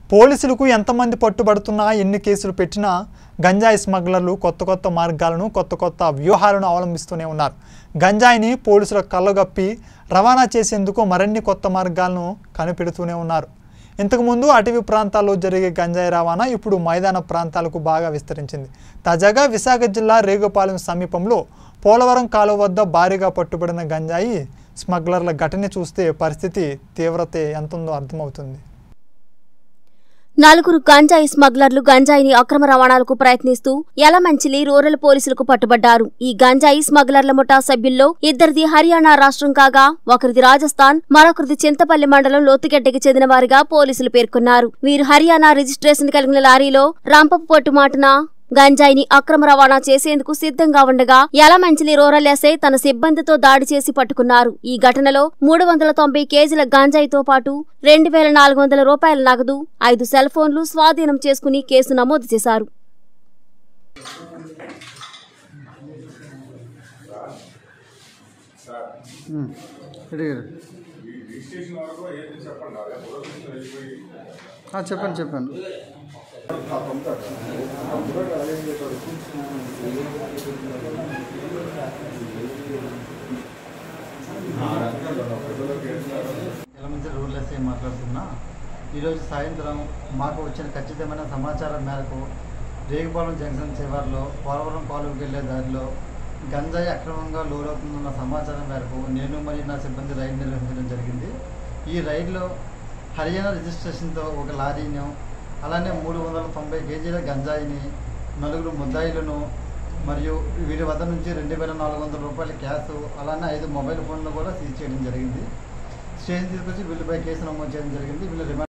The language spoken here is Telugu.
పోలీసులకు ఎంతమంది పట్టుబడుతున్నా ఎన్ని కేసులు పెట్టినా గంజాయి స్మగ్లర్లు కొత్త కొత్త మార్గాలను కొత్త కొత్త వ్యూహాలను అవలంబిస్తూనే ఉన్నారు గంజాయిని పోలీసుల కళ్ళగప్పి రవాణా చేసేందుకు మరిన్ని కొత్త మార్గాలను కనిపెడుతూనే ఉన్నారు ఇంతకుముందు అటవీ ప్రాంతాల్లో జరిగే గంజాయి రవాణా ఇప్పుడు మైదాన ప్రాంతాలకు బాగా విస్తరించింది తాజాగా విశాఖ జిల్లా రేగుపాలెం సమీపంలో పోలవరం కాలువ వద్ద భారీగా పట్టుబడిన గంజాయి స్మగ్లర్ల ఘటన చూస్తే పరిస్థితి తీవ్రత ఎంతుందో అర్థమవుతుంది నలుగురు గంజాయి స్మగ్లర్లు గంజాయిని అక్రమ రవాణాలకు ప్రయత్నిస్తూ యలమంచిలి రూరల్ పోలీసులకు పట్టుబడ్డారు ఈ గంజాయి స్మగ్లర్ల ముఠా సభ్యుల్లో ఇద్దరిది హర్యానా రాష్ట్రం కాగా ఒకరిది రాజస్థాన్ మరొకరిది చింతపల్లి మండలం లోతుగడ్డకి చెందిన వారిగా పోలీసులు పేర్కొన్నారు వీరు హర్యానా రిజిస్ట్రేషన్ కలిగిన లారీలో రాంపపు పొట్టుమాటున గంజాయిని అక్రమ రవాణా చేసేందుకు సిద్ధంగా ఉండగా యలమంచిలి రూరల్ ఎస్ఐ తన సిబ్బందితో దాడి చేసి పట్టుకున్నారు ఈ ఘటనలో మూడు వందల తొంభై కేజీల గంజాయితో పాటు రెండు వేల నాలుగు వందల రూపాయల నగదు ఐదు సెల్ ఫోన్లు స్వాధీనం చేసుకుని కేసు నమోదు చేశారు అడిగారు ఆ, చెప్పండి చెప్పండి ఎలమంచి రూరల్ ఎస్ఐ మాట్లాడుతున్నా ఈరోజు సాయంత్రం మాకు వచ్చిన ఖచ్చితమైన సమాచారం మేరకు రేగుపాలెం జంక్షన్ శివార్లో పోలవరం కాలువకి వెళ్లే దారిలో గంజాయి అక్రమంగా లోడ్ అవుతుందన్న సమాచారం మేరకు నేను మరియు నా సిబ్బంది రైడ్ నిర్వహించడం జరిగింది ఈ రైడ్లో హర్యానా రిజిస్ట్రేషన్తో ఒక లారీను అలానే మూడు వందల తొంభై కేజీల గంజాయిని నలుగురు ముద్దాయిలను మరియు వీరి వద్ద నుంచి రెండు వేల నాలుగు వందల రూపాయల క్యాష్ అలానే ఐదు మొబైల్ ఫోన్లు కూడా సీజ్ చేయడం జరిగింది స్టేషన్ తీసుకొచ్చి వీళ్ళపై కేసు నమోదు చేయడం జరిగింది వీళ్ళు రిమాండ్